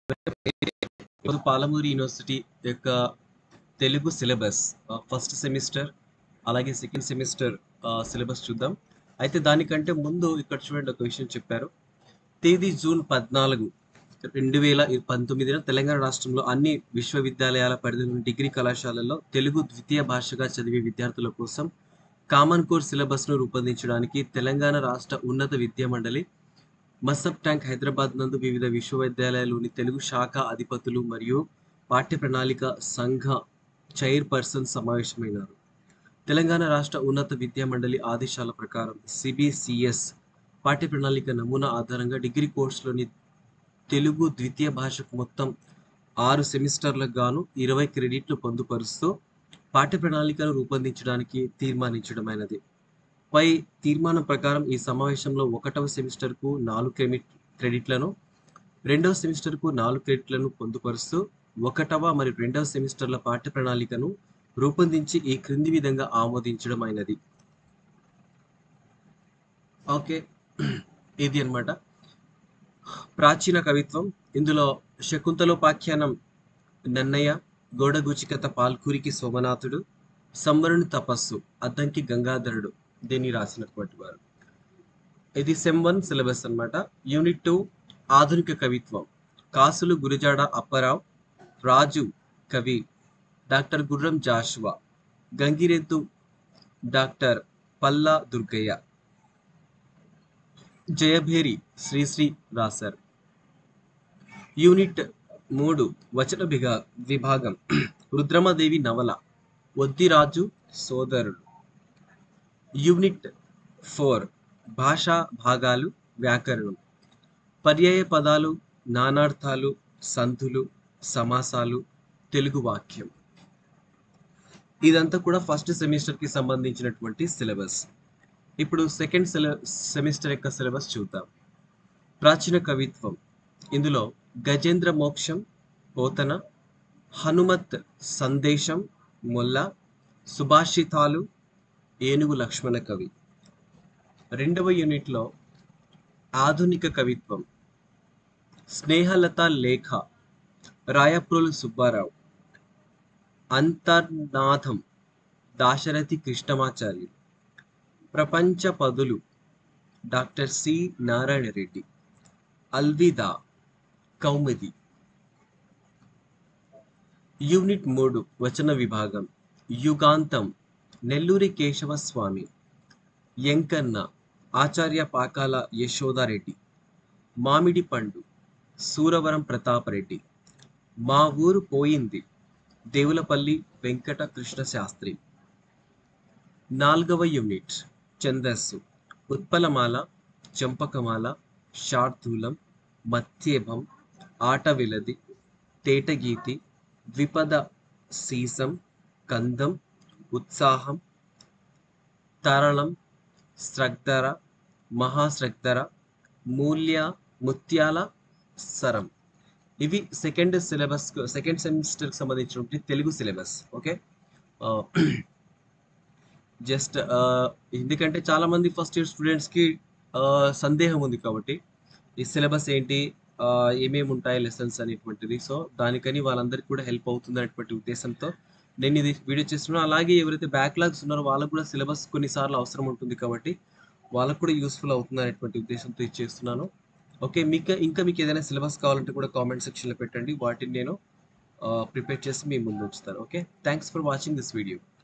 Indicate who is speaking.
Speaker 1: ఈరోజు పాలమూరు యూనివర్సిటీ యొక్క Telugu syllabus first semester అలాగే సెకండ్ సెమిస్టర్ సిలబస్ చూద్దాం అయితే దానికంటే ముందు ఇక్కడ చూడండి ఒక విషయం చెప్పారు తేదీ జూన్ పద్నాలుగు రెండు వేల పంతొమ్మిదిన తెలంగాణ రాష్ట్రంలో అన్ని విశ్వవిద్యాలయాల పరిధిలోని డిగ్రీ కళాశాలల్లో తెలుగు ద్వితీయ భాషగా చదివే విద్యార్థుల కోసం కామన్ కోర్ సిలబస్ను రూపొందించడానికి తెలంగాణ రాష్ట్ర ఉన్నత విద్యా మండలి మసబ్ ట్యాంక్ హైదరాబాద్ నందు వివిధ విశ్వవిద్యాలయాల్లోని తెలుగు శాఖ అధిపతులు మరియు పాఠ్య ప్రణాళిక సంఘ చైర్పర్సన్ సమావేశమైనారు తెలంగాణ రాష్ట్ర ఉన్నత విద్యా మండలి ఆదేశాల ప్రకారం సిబిసిఎస్ పాఠ్య ప్రణాళిక నమూనా ఆధారంగా డిగ్రీ కోర్సులోని తెలుగు ద్వితీయ భాషకు మొత్తం ఆరు సెమిస్టర్లకు గాను ఇరవై క్రెడిట్లు పొందుపరుస్తూ పాఠ్య ప్రణాళికను రూపొందించడానికి తీర్మానించడమైనది పై తీర్మానం ప్రకారం ఈ సమావేశంలో ఒకటవ సెమిస్టర్కు నాలుగు క్రెడిట్ క్రెడిట్లను రెండవ సెమిస్టర్కు నాలుగు క్రెడిట్లను పొందుపరుస్తూ ఒకటవ మరియు రెండవ సెమిస్టర్ల పాఠ్య ప్రణాళికను రూపొందించి ఈ క్రింది విధంగా ఆమోదించడం అయినది ఓకే ఇది అన్నమాట ప్రాచీన కవిత్వం ఇందులో శకుంతలోపాఖ్యానం నన్నయ్య గోడగుచికత పాల్కూరికి సోమనాథుడు సంవరుని తపస్సు అద్దంకి గంగాధరుడు దీన్ని రాసినటువంటి వారు ఇది సెమ్ వన్ సిలబస్ అన్నమాట యూనిట్ టూ ఆధునిక కవిత్వం కాసులు గురుజాడ అప్పారావు రాజు కవి డాక్టర్ గుర్రం జాషువా గంగిరెద్దు డాక్టర్ పల్లా దుర్గయ్య జయభేరి శ్రీశ్రీ రాశారు యూనిట్ మూడు వచన విభా విభాగం రుద్రమదేవి నవల వద్దిరాజు సోదరుడు యూనిట్ ఫోర్ భాషా భాగాలు వ్యాకరణం పర్యాయ పదాలు నానార్థాలు సంధులు సమాసాలు తెలుగు వాక్యం ఇదంతా కూడా ఫస్ట్ సెమిస్టర్కి సంబంధించినటువంటి సిలబస్ ఇప్పుడు సెకండ్ సిల సెమిస్టర్ యొక్క సిలబస్ చూద్దాం ప్రాచీన కవిత్వం ఇందులో గజేంద్ర మోక్షం పోతన హనుమత్ సందేశం మొల్ల సుభాషితాలు ఏనుగు లక్ష్మణ కవి రెండవ యూనిట్లో ఆధునిక కవిత్వం స్నేహలత లేఖ రాయప్రోలు సుబ్బారావు అంతర్నాథం దాశరథి కృష్ణమాచారి ప్రపంచ పదులు డాక్టర్ సి నారాయణ రెడ్డి అల్విదా కౌముది యూనిట్ మూడు వచన విభాగం యుగాంతం నెల్లూరి కేశవ స్వామి ఎంకన్న ఆచార్య పాకాల యశోదారెడ్డి మామిడి పండు సూరవరం ప్రతాపరెడ్డి మా ఊరు పోయింది దేవులపల్లి వెంకట కృష్ణ శాస్త్రి నాలుగవ యూనిట్ ఛందస్సు ఉత్పలమాల చంపకమాల శార్దూలం మత్యేభం ఆటవిలది తేటగీతి ద్విపద సీసం కందం ఉత్సాహం తరళం స్రగ్ధర మహాస్రగ్ధర మూల్య ముత్యాల సరం ఇవి సెకండ్ సిలబస్ సెకండ్ సెమిస్టర్కి సంబంధించినటువంటి తెలుగు సిలబస్ ఓకే జస్ట్ ఎందుకంటే చాలా మంది ఫస్ట్ ఇయర్ స్టూడెంట్స్కి సందేహం ఉంది కాబట్టి ఈ సిలబస్ ఏంటి ఏమేమి ఉంటాయి లెసన్స్ అనేటువంటిది సో దానికని వాళ్ళందరికీ కూడా హెల్ప్ అవుతుంది అనేటువంటి ఉద్దేశంతో నేను ఇది వీడియో చేస్తున్నాను అలాగే ఎవరైతే బ్యాక్లాగ్స్ ఉన్నారో వాళ్ళకు కూడా సిలబస్ కొన్నిసార్లు అవసరం ఉంటుంది కాబట్టి వాళ్ళకు కూడా యూస్ఫుల్ అవుతుంది అనేటువంటి ఉద్దేశంతో ఇది చేస్తున్నాను ఓకే మీకు ఇంకా మీకు ఏదైనా సిలబస్ కావాలంటే కూడా కామెంట్ సెక్షన్లో పెట్టండి వాటిని నేను ప్రిపేర్ చేసి మీ ముందు ఉంచుతాను okay thanks for watching this video